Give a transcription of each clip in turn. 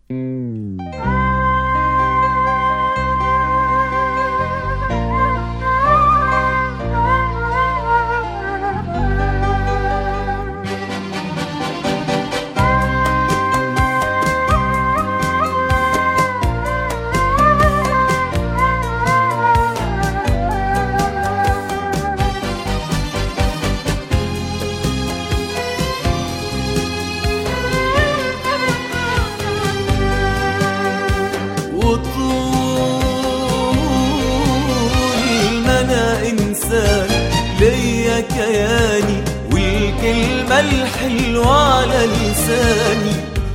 وطول ما انا انسان ليا كياني والكلمة الحلوة على لساني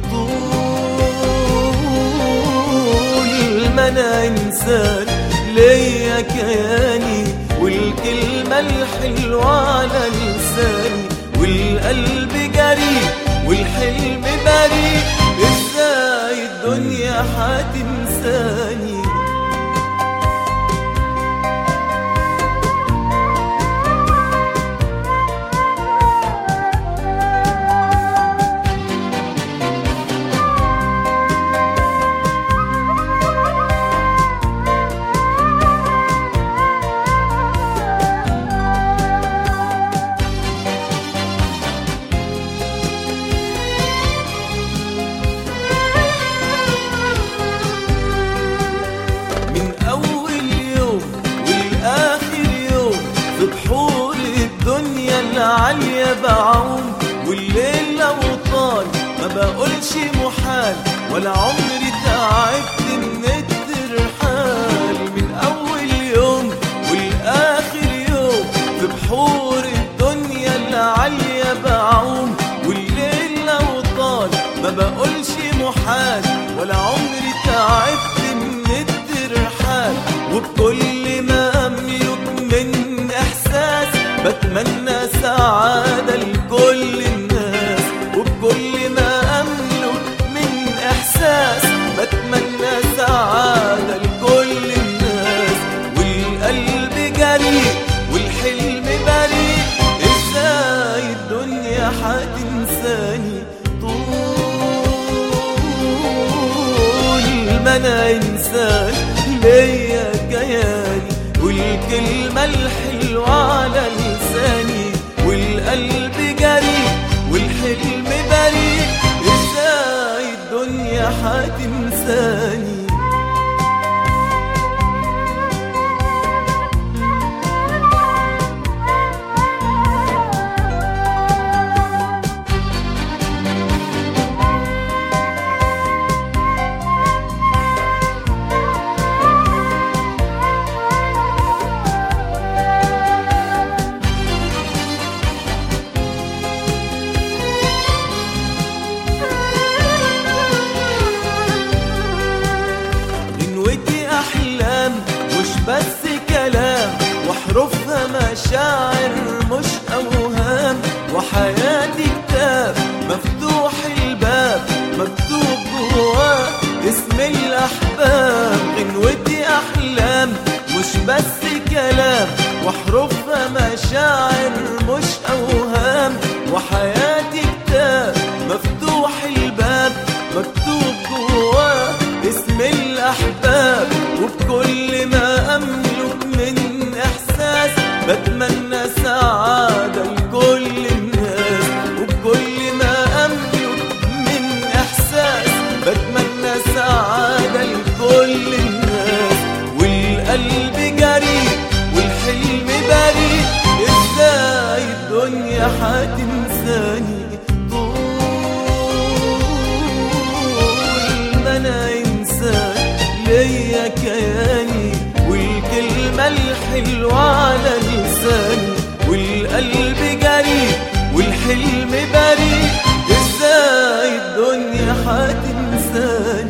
طول ما انا انسان ليا كياني والكلمة الحلوة على لساني والقلب جريء والحلم بريء ازاي الدنيا هتنساني من أول يوم والآخر يوم في بحور الدنيا العالية بعوم والليل لو طال ما بقولش محال ولا عمري تعبت من الترحال من أول يوم والآخر يوم في بحور الدنيا العالية بعوم والليل لو طال ما بقولش محال ولا عمري تعبت من الترحال وبكل ما أملك من إحساس بتمنى سعادة لكل الناس وبكل ما أملك من إحساس بتمنى سعادة لكل الناس والقلب جريء والحلم بريء ازاي الدنيا هتنساني طول ما انا انسان ليا كياني والكلمة الحلوة على لساني والقلب جريء والحلم بريء ازاي الدنيا هتنساني غنوتي أحلام مش بس كلام وحروفها مشاعر مش أوهام وحياتي كتاب مفتوح الباب مكتوب جواه اسم الأحباب غنوتي أحلام مش بس كلام وحروفها مشاعر مش أوهام وحياتي كتاب مفتوح الباب مكتوب جواه اسم الأحباب وبكل ما أملك من إحساس بتمنى سعادة لكل الناس وبكل ما أملك من إحساس بتمنى سعادة لكل الناس والقلب جريء والحلم بريء ازاي الدنيا هتنساني طول ما انا انسان ليا كياني والكلمة الحلوة على لساني والقلب جريء والحلم بريء ازاي الدنيا هتنساني